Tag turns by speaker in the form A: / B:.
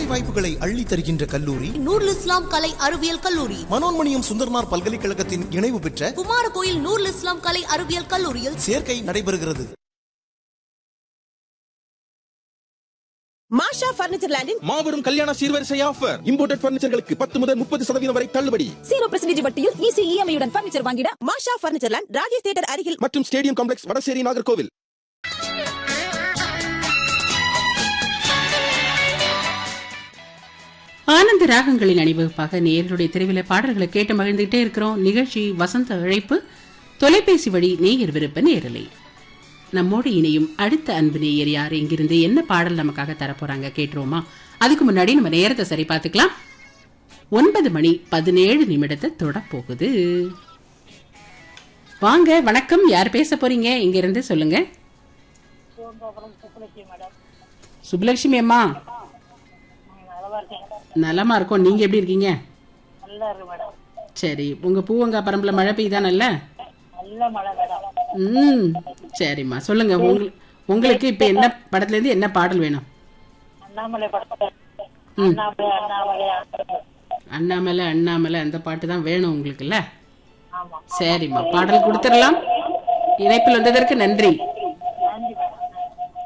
A: வேலை வாய்ப்புகளை அள்ளி தருகின்ற கல்லூரி
B: நூருல் இஸ்லாம் கலை அறிவியல் கல்லூரி
A: மனோன்மணியம் சுந்தர்னார் பல்கலைக்கழகத்தின் இணைவு பெற்ற
B: குமாரகோயில் நூருல் இஸ்லாம் கலை அறிவியல் கல்லூரியில்
A: சேர்க்கை நடைபெறுகிறது
C: மாஷா பர்னிச்சர் லேண்டின்
D: மாபெரும் கல்யாண சீர்வரிசை ஆஃபர் இம்போர்ட்டட் பர்னிச்சர்களுக்கு பத்து முதல் முப்பது சதவீதம் வரை தள்ளுபடி
E: ஜீரோ பர்சன்டேஜ் வட்டியில் ஈஸி இஎம்ஐயுடன் பர்னிச்சர் வாங்கிட
C: Masha furniture land Rajesh theatre அருகில்
D: மற்றும் ஸ்டேடியம் காம்ப்ளெக்ஸ் வடசேரி நாகர்கோவில்
F: ஆனந்த ராகங்களின் அணிவகுப்பாக நேயர்களுடைய தெருவில பாடல்களை கேட்டு மகிழ்ந்துகிட்டே இருக்கிறோம் நிகழ்ச்சி வசந்த அழைப்பு தொலைபேசி வழி நேயர் விருப்ப நேரலை நம்மோடு இணையும் அடுத்த அன்பு நேயர் யார் எங்கிருந்து என்ன பாடல் நமக்காக தரப்போறாங்க கேட்டுருவோமா அதுக்கு முன்னாடி நம்ம நேரத்தை சரி பார்த்துக்கலாம் ஒன்பது மணி பதினேழு நிமிடத்தை தொட போகுது வாங்க வணக்கம் யார் பேச போறீங்க இங்க இருந்து சொல்லுங்க சுப்புலட்சுமி அம்மா நலமா இருக்கோம் நீங்க எப்படி இருக்கீங்க சரி உங்க பூவங்கா பரம்புல மழை பெய்யுதா நல்ல ம் சரிம்மா சொல்லுங்க உங்களுக்கு உங்களுக்கு இப்ப என்ன படத்துல இருந்து என்ன பாடல் வேணும் ம். அண்ணாமலை அண்ணாமலை அந்த பாட்டு தான் வேணும் உங்களுக்குல்ல சரிம்மா பாடல் கொடுத்துடலாம் இணைப்பில் வந்ததற்கு நன்றி